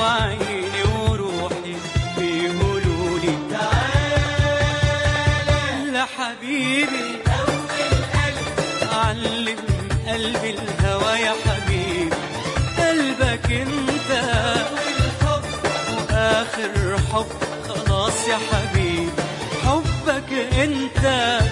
وعيني وروحي بيقولوا لي تعالى لحبيبي علم قلبي الهوى يا حبيبي قلبك انت واخر حب خلاص يا حبيبي حبك انت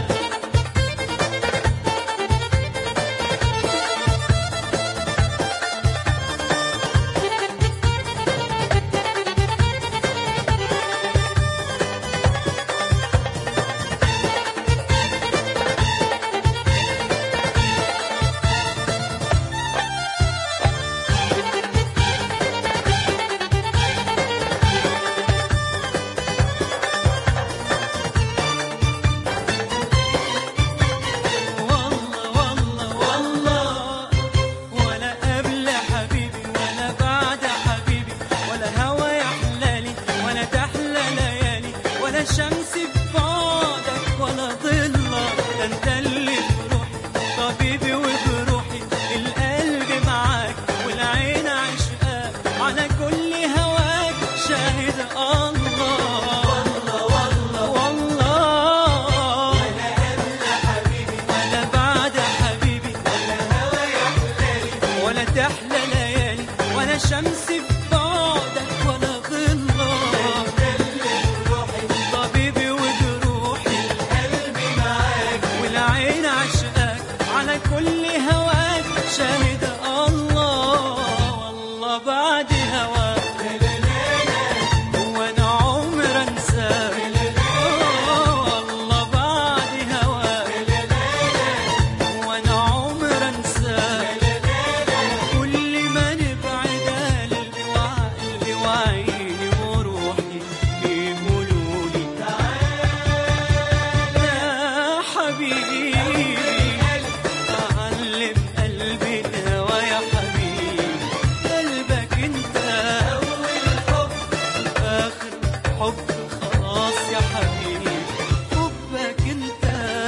والله والله والله ولا قبل حبيبي ولا بعد حبيبي ولا هوى يحلالي ولا تحلى ليالي ولا شمس ببعدك ولا ضلة ده انت اللي بروحي طبيبي وبروحي القلب معاك والعين عشقاك على كل هواك شاهد الله والله والله والله ولا بعد حبيبي ولا تحلى ليالي ولا شمس في بعدك ولا ظلة طبيبي وجروحي والعين عشقاك على كل هواك شاهد الله والله بعد هواك وانا عمر انساك آه، والله بعد هواك وانا عمر انساك كل ما نبعد قلبي وعقلي وعيني وروحي بيقولوا لي تعالى يا حبيبي علم قلبي الهوى يا حبيبي قلبك انت اخر حب خلاص يا حبيبي حبك انت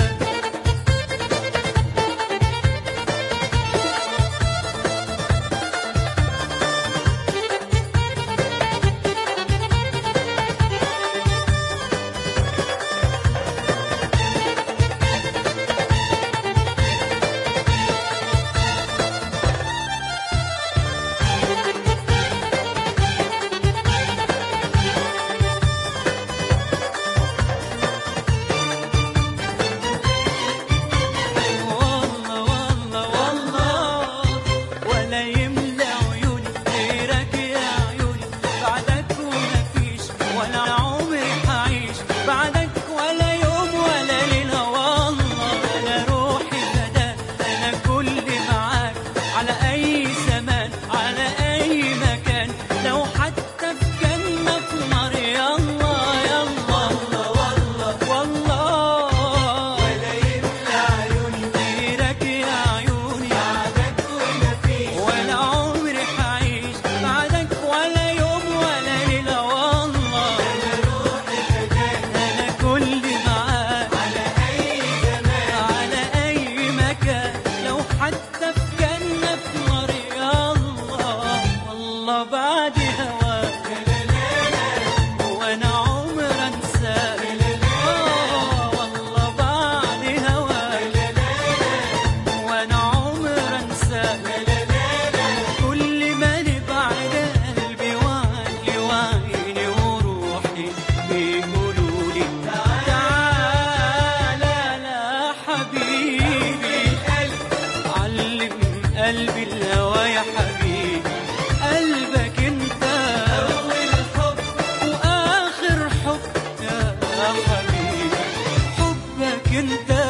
والله والله والله ولا يملى عيوني غيرك يا عيوني بعدك وما فيش ولا عمري حعيش بعدك ولا يوم ولا ليلة والله أنا روحي فداك أنا كل معاك على أي زمان على أي مكان لو حتى في جنة في نار يلا يلا والله والله ولا يملى عيوني غيرك يا عيوني بعدك وما فيش ولا عمري حعيش بعدك ولا يوم ولا ليلة والله أنا روحي فداك أنا كل معاك على أي زمان على أي مكان لو حتى في جنة في نار الله والله بعد هواك وانا عمر انساك آه والله بعد هواك وانا عمر انساك كل ما نبعد قلبي وعقلي وعيني وروحي بيقولوا لي تعالى لا حبيبي علم قلبي الهوى يا حبيبي قلبك انت اول حب واخر حب يا حبيبي حبك انت